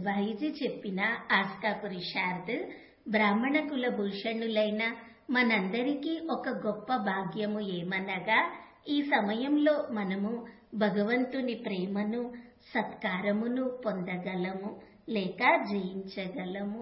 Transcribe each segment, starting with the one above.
బాబాయిజీ చెప్పిన ఆస్కా పురుషార్థ్ బ్రాహ్మణ కుల భూషణులైన మనందరికీ ఒక గొప్ప భాగ్యము ఏమనగా ఈ సమయంలో మనము భగవంతుని ప్రేమను సత్కారమును పొందగలము లేక జయించగలము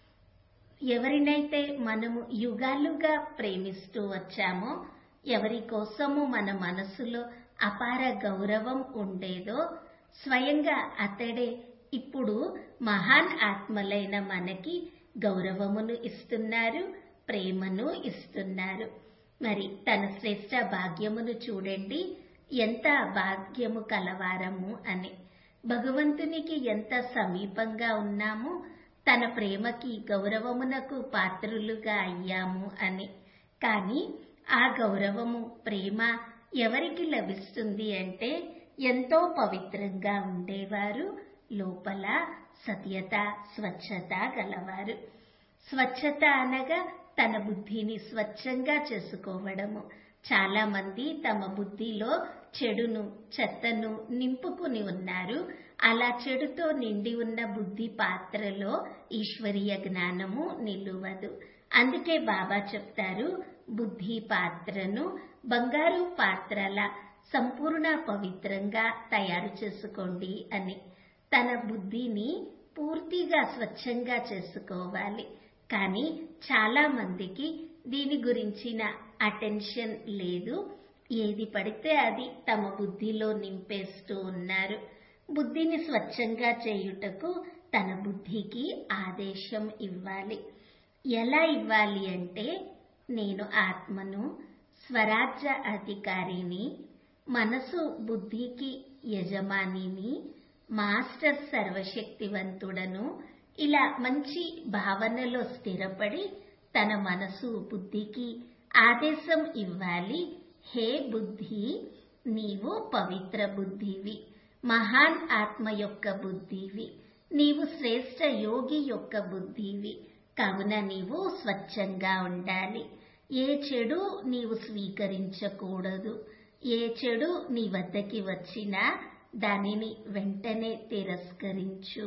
ఎవరినైతే మనము యుగాలుగా ప్రేమిస్తూ వచ్చామో ఎవరి కోసము మన మనసులో అపార గౌరవం ఉండేదో స్వయంగా అతడే ఇప్పుడు మహాన్ ఆత్మలైన మనకి గౌరవమును ఇస్తున్నారు ప్రేమను ఇస్తున్నారు మరి తన శ్రేష్ట భాగ్యమును చూడండి ఎంత భాగ్యము కలవారము అని భగవంతునికి ఎంత సమీపంగా ఉన్నాము తన ప్రేమకి గౌరవమునకు పాత్రులుగా అయ్యాము అని కానీ ఆ గౌరవము ప్రేమ ఎవరికి లభిస్తుంది అంటే ఎంతో పవిత్రంగా ఉండేవారు లోపల సత్యత స్వచ్ఛత గలవారు స్వచ్ఛత అనగా తన బుద్ధిని స్వచ్ఛంగా చేసుకోవడము చాలా మంది తమ బుద్ధిలో చెడును చెత్తను నింపుకుని ఉన్నారు అలా చెడుతో నిండి ఉన్న బుద్ధి పాత్రలో ఈశ్వరీయ జ్ఞానము నిలువదు అందుకే బాబా చెప్తారు బుద్ధి పాత్రను బంగారు పాత్రల సంపూర్ణ పవిత్రంగా తయారు చేసుకోండి అని తన బుద్ధిని పూర్తిగా స్వచ్ఛంగా చేసుకోవాలి కానీ చాలా మందికి దీని గురించిన అటెన్షన్ లేదు ఏది పడితే అది తమ బుద్ధిలో నింపేస్తూ ఉన్నారు బుద్ధిని స్వచ్ఛంగా చేయుటకు తన బుద్ధికి ఆదేశం ఇవ్వాలి ఎలా ఇవ్వాలి అంటే నేను ఆత్మను స్వరాజ్య అధికారిని మనసు బుద్ధికి యజమానిని మాస్టర్ సర్వశక్తివంతుడను ఇలా మంచి భావనలో స్థిరపడి తన మనసు బుద్ధికి ఆదేశం ఇవ్వాలి హే బుద్ధి నీవు పవిత్ర బుద్ధివి మహాన్ ఆత్మ యొక్క బుద్ధివి నీవు శ్రేష్ట యోగి యొక్క బుద్ధివి కావున నీవు స్వచ్ఛంగా ఉండాలి ఏ చెడు నీవు స్వీకరించకూడదు ఏ చెడు నీ వద్దకి వచ్చినా దానిని వెంటనే తిరస్కరించు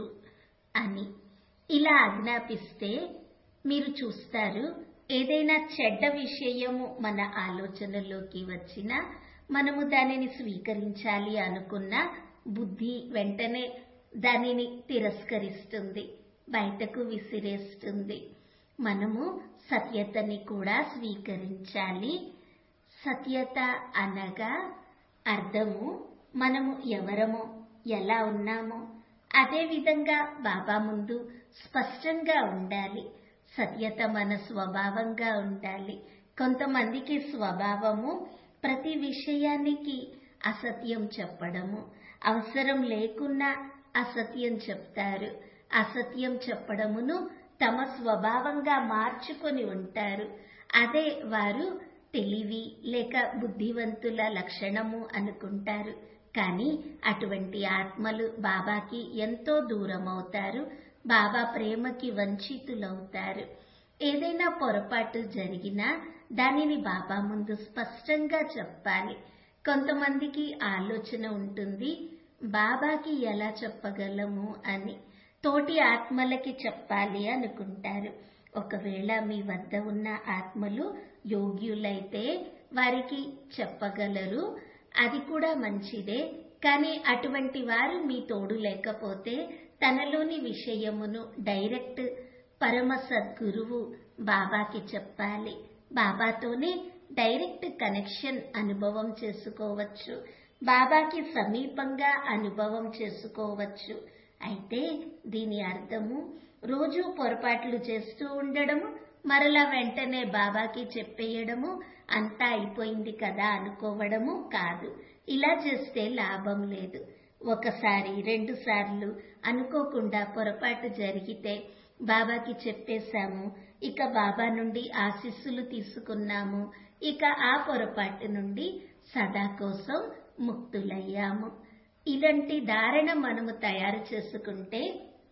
అని ఇలా ఆజ్ఞాపిస్తే మీరు చూస్తారు ఏదైనా చెడ్డ విషయము మన ఆలోచనలోకి వచ్చినా మనము దానిని స్వీకరించాలి అనుకున్న బుద్ధి వెంటనే దానిని తిరస్కరిస్తుంది బయటకు విసిరేస్తుంది మనము సత్యతని కూడా స్వీకరించాలి సత్యత అనగా అర్థము మనము ఎవరమో ఎలా ఉన్నామో అదే విధంగా బాబా ముందు స్పష్టంగా ఉండాలి సత్యత మన స్వభావంగా ఉండాలి కొంతమందికి స్వభావము ప్రతి విషయానికి అసత్యం చెప్పడము అవసరం లేకున్నా అసత్యం చెప్తారు అసత్యం చెప్పడమును తమ స్వభావంగా మార్చుకొని ఉంటారు అదే వారు తెలివి లేక బుద్ధివంతుల లక్షణము అనుకుంటారు కానీ అటువంటి ఆత్మలు బాబాకి ఎంతో దూరం అవుతారు బాబా ప్రేమకి వంచితులవుతారు ఏదైనా పొరపాటు జరిగినా దానిని బాబా ముందు స్పష్టంగా చెప్పాలి కొంతమందికి ఆలోచన ఉంటుంది బాబాకి ఎలా చెప్పగలము అని తోటి ఆత్మలకి చెప్పాలి అనుకుంటారు ఒకవేళ మీ వద్ద ఉన్న ఆత్మలు యోగ్యులైతే వారికి చెప్పగలరు అది కూడా మంచిదే కానీ అటువంటి వారు మీ తోడు లేకపోతే తనలోని విషయమును డైరెక్ట్ పరమ సద్గురువు బాబాకి చెప్పాలి బాబాతోనే డైరెక్ట్ కనెక్షన్ అనుభవం చేసుకోవచ్చు బాబాకి సమీపంగా అనుభవం చేసుకోవచ్చు అయితే దీని అర్థము రోజు పొరపాట్లు చేస్తూ ఉండడము మరలా వెంటనే బాబాకి చెప్పేయడము అంతా అయిపోయింది కదా అనుకోవడము కాదు ఇలా చేస్తే లాభం లేదు ఒకసారి రెండు సార్లు అనుకోకుండా పొరపాటు జరిగితే బాబాకి చెప్పేశాము ఇక బాబా నుండి ఆశీస్సులు తీసుకున్నాము ఇక ఆ పొరపాటు నుండి సదా కోసం ముక్తులయ్యాము ఇలాంటి ధారణ మనము తయారు చేసుకుంటే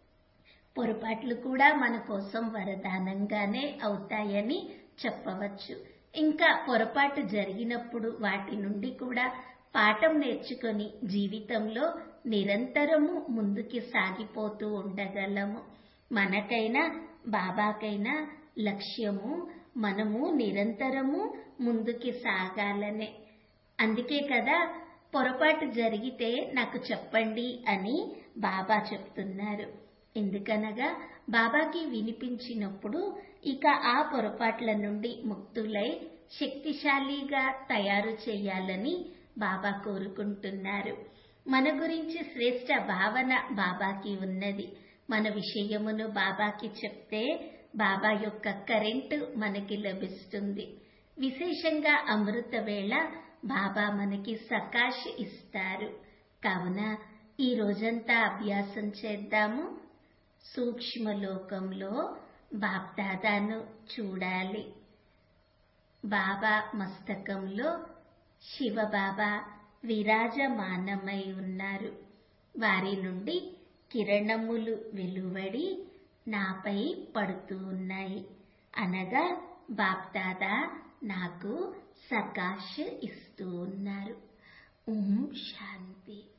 పొరపాట్లు కూడా మన కోసం వరదానంగానే అవుతాయని చెప్పవచ్చు ఇంకా పొరపాటు జరిగినప్పుడు వాటి నుండి కూడా పాఠం నేర్చుకొని జీవితంలో నిరంతరము ముందుకి సాగిపోతూ ఉండగలము మనకైనా బాబాకైనా లక్ష్యము మనము నిరంతరము ముందుకి సాగాలనే అందుకే కదా పొరపాటు జరిగితే నాకు చెప్పండి అని బాబా చెప్తున్నారు ఎందుకనగా బాబాకి వినిపించినప్పుడు ఇక ఆ పొరపాట్ల నుండి ముక్తులై శక్తిశాలిగా తయారు చేయాలని బాబా కోరుకుంటున్నారు మన గురించి శ్రేష్ట భావన బాబాకి ఉన్నది మన విషయమును బాబాకి చెప్తే బాబా యొక్క కరెంటు మనకి లభిస్తుంది విశేషంగా అమృత వేళ బాబా మనకి సకాష్ ఇస్తారు కావున ఈ రోజంతా అభ్యాసం చేద్దాము సూక్ష్మలోకంలో బాప్దాదాను చూడాలి బాబా మస్తకంలో శివబాబా విరాజమానమై ఉన్నారు వారి నుండి కిరణములు వెలువడి నాపై పడుతూ ఉన్నాయి అనగా బాప్దాదా నాకు సకాష్ ఇస్తూ ఉన్నారు ఓం శాంతి